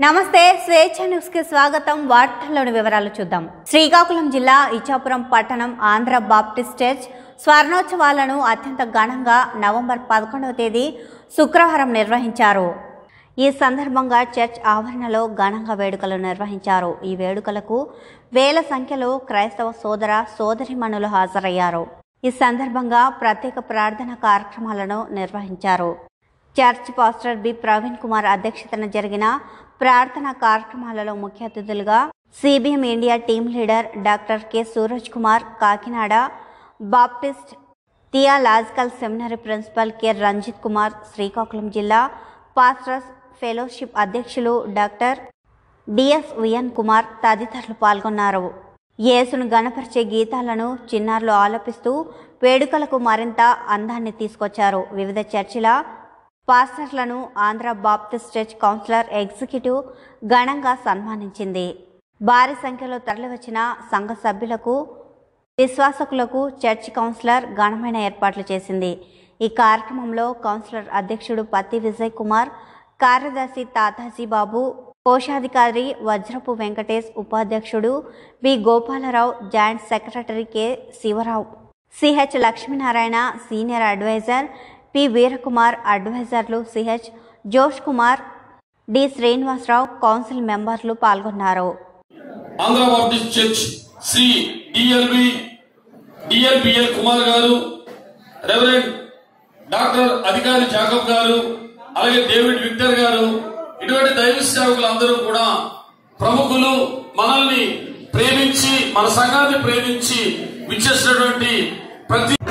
నమస్తే స్వేచ్ఛ న్యూస్ కి స్వాగతం వార్తల్లోని వివరాలు చూద్దాం శ్రీకాకుళం జిల్లా ఇచ్చాపురం పట్టణం ఆంధ్ర బాప్టిస్ట్ చర్చ్ స్వర్ణోత్సవాలను అత్యంత ఘనంగా నవంబర్ పదకొండవ తేదీ శుక్రవారం నిర్వహించారు ఈ సందర్భంగా చర్చ్ ఆవరణలో ఘనంగా వేడుకలు నిర్వహించారు ఈ వేడుకలకు వేల సంఖ్యలో క్రైస్తవ సోదర సోదరిమణులు హాజరయ్యారు ఈ సందర్భంగా ప్రత్యేక ప్రార్థన కార్యక్రమాలను నిర్వహించారు church pastor B Praveen Kumar అధ్యక్షతన జరిగిన ప్రార్థన కార్యక్రమాలలో ముఖ్య అతిథులుగా CBM India team leader doctor K Suraj Kumar Kakinada Baptist theological seminary principal K Ranjith Kumar Srikakulam జిల్లా పాస్టర్స్ ఫెలోషిప్ అధ్యక్షులు డాక్టర్ డిఎస్ విఎన్ కుమార్ తదితరులు పాల్గొన్నారు యేసును గణపరిచే గీతాలను చిన్నారులు ఆలపిస్తూ వేడుకలకు మరింత అందాన్ని తీసుకొచ్చారు వివిధ చర్చిల పాస్టర్లను Andhra Baptist church councillor executive ఘనంగా సన్మానించింది భారీ సంఖ్యలో తరలివచ్చిన సంఘ సభ్యులకు విశ్వాసకులకు చర్చ్ కౌన్సిలర్ ఘనమైన ఏర్పాట్లు చేసింది ఈ కార్యక్రమంలో కౌన్సిలర్ అధ్యక్షుడు పత్తి విజయ్ కుమార్ కార్యదర్శి తాతాజీ బాబు కోశాధికారి వజ్రపు వెంకటేష్ ఉపాధ్యక్షుడు V Gopalarao joint secretary K Sivarao CH Lakshminarayana senior advisor P Veerakumar అడ్వైజర్లు CH Josh Kumar D Srinivasarao council మెంబర్లు పాల్గొన్నారు Andhra Baptist church Shri DLV DLPL Kumar garu reverend doctor అధికారి జాకబ్ గారు అలాగే డేవిడ్ విక్టర్ గారు ఇటువంటి దైవ సేవకులందరూ కూడా ప్రముఖులు మనల్ని ప్రేమించి మన సంఘాన్ని ప్రేమించి విచ్చేసినటువంటి ప్రతి